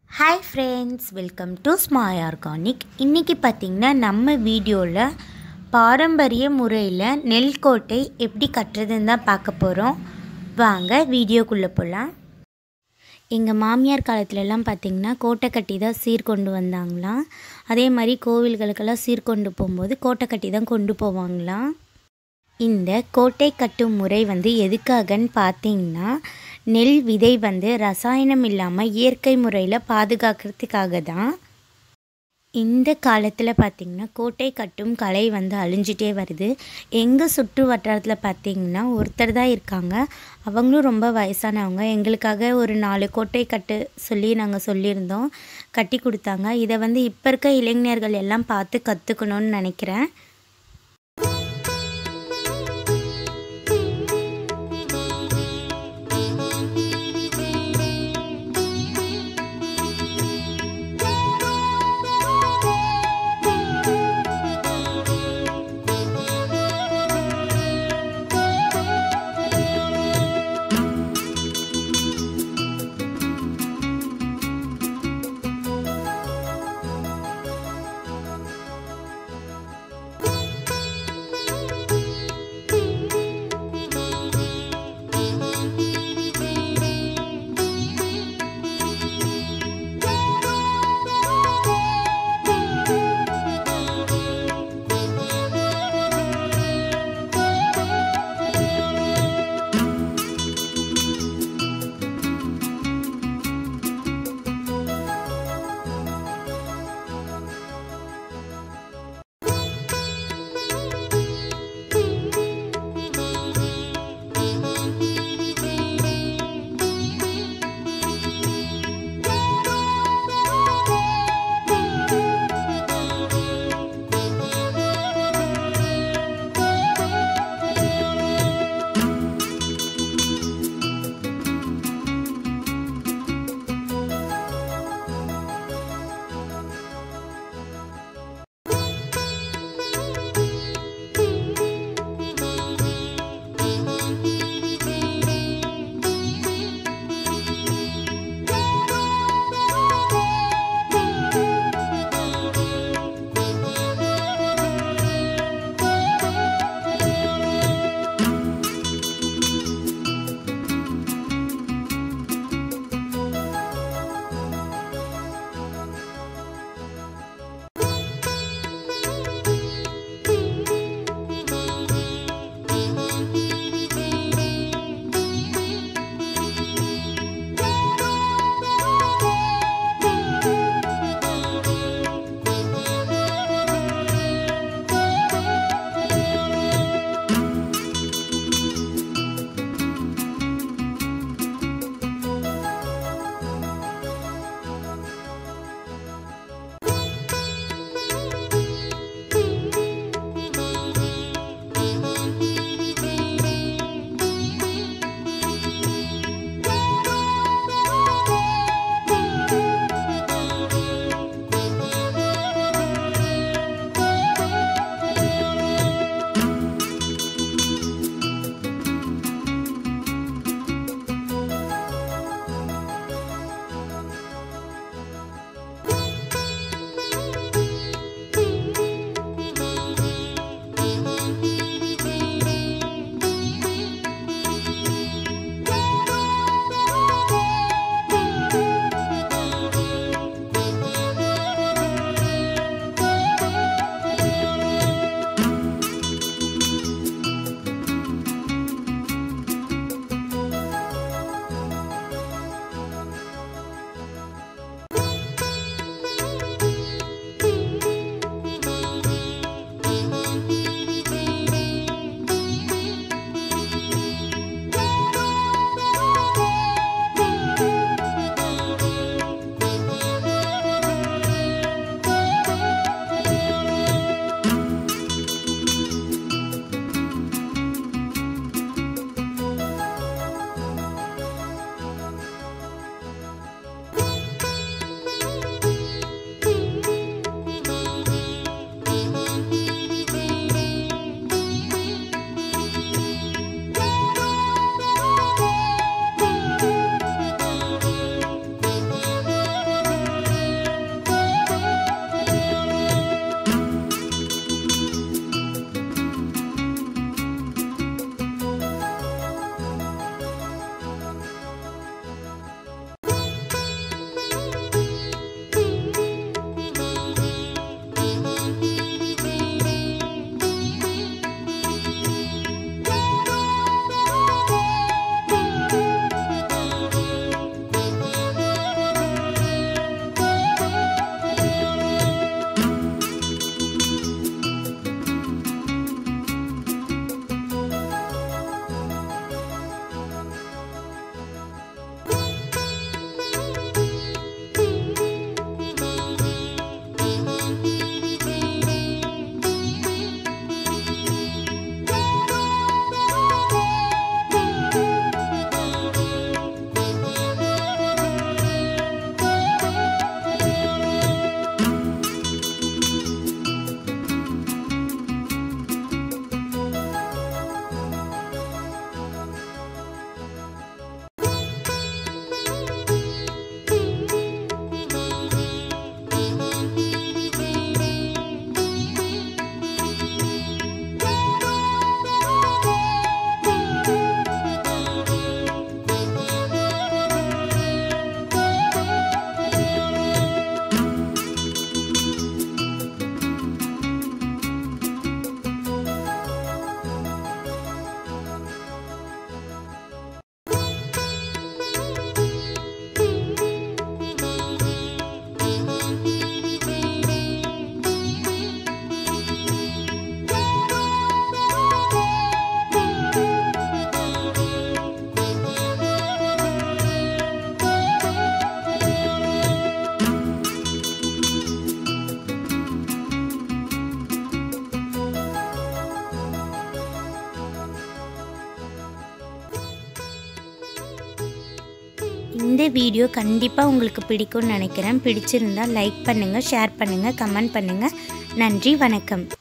hi friends welcome to Smai organic இன்றைக்கி பார்த்திங்கன்னா நம்ம வீடியோவில் பாரம்பரிய முறையில் நெல்கோட்டை எப்படி கட்டுறதுன்னு தான் பார்க்க போகிறோம் வாங்க வீடியோக்குள்ளே போகலாம் எங்கள் மாமியார் காலத்துலலாம் பார்த்திங்கன்னா கோட்டை கட்டி தான் சீர் கொண்டு வந்தாங்களாம் அதே மாதிரி கோவில்களுக்கெல்லாம் சீர் கொண்டு போகும்போது கோட்டை கட்டி தான் கொண்டு போவாங்களாம் இந்த கோட்டை கட்டும் முறை வந்து எதுக்காகன்னு பார்த்தீங்கன்னா நெல் விதை வந்து ரசாயனம் இல்லாமல் இயற்கை முறையில் பாதுகாக்கிறதுக்காக தான் இந்த காலத்தில் பார்த்திங்கன்னா கோட்டை கட்டும் கலை வந்து அழிஞ்சிட்டே வருது எங்கள் சுற்று வட்டாரத்தில் பார்த்திங்கன்னா ஒருத்தர் தான் இருக்காங்க அவங்களும் ரொம்ப வயசானவங்க எங்களுக்காக ஒரு நாலு கோட்டை கட்டு சொல்லி நாங்கள் சொல்லியிருந்தோம் கட்டி கொடுத்தாங்க இதை வந்து இப்போ இருக்க இளைஞர்கள் எல்லாம் பார்த்து கற்றுக்கணும்னு நினைக்கிறேன் இந்த வீடியோ கண்டிப்பாக உங்களுக்கு பிடிக்கும்னு நினைக்கிறேன் பிடிச்சிருந்தா லைக் பண்ணுங்கள் ஷேர் பண்ணுங்கள் கமெண்ட் பண்ணுங்கள் நன்றி வணக்கம்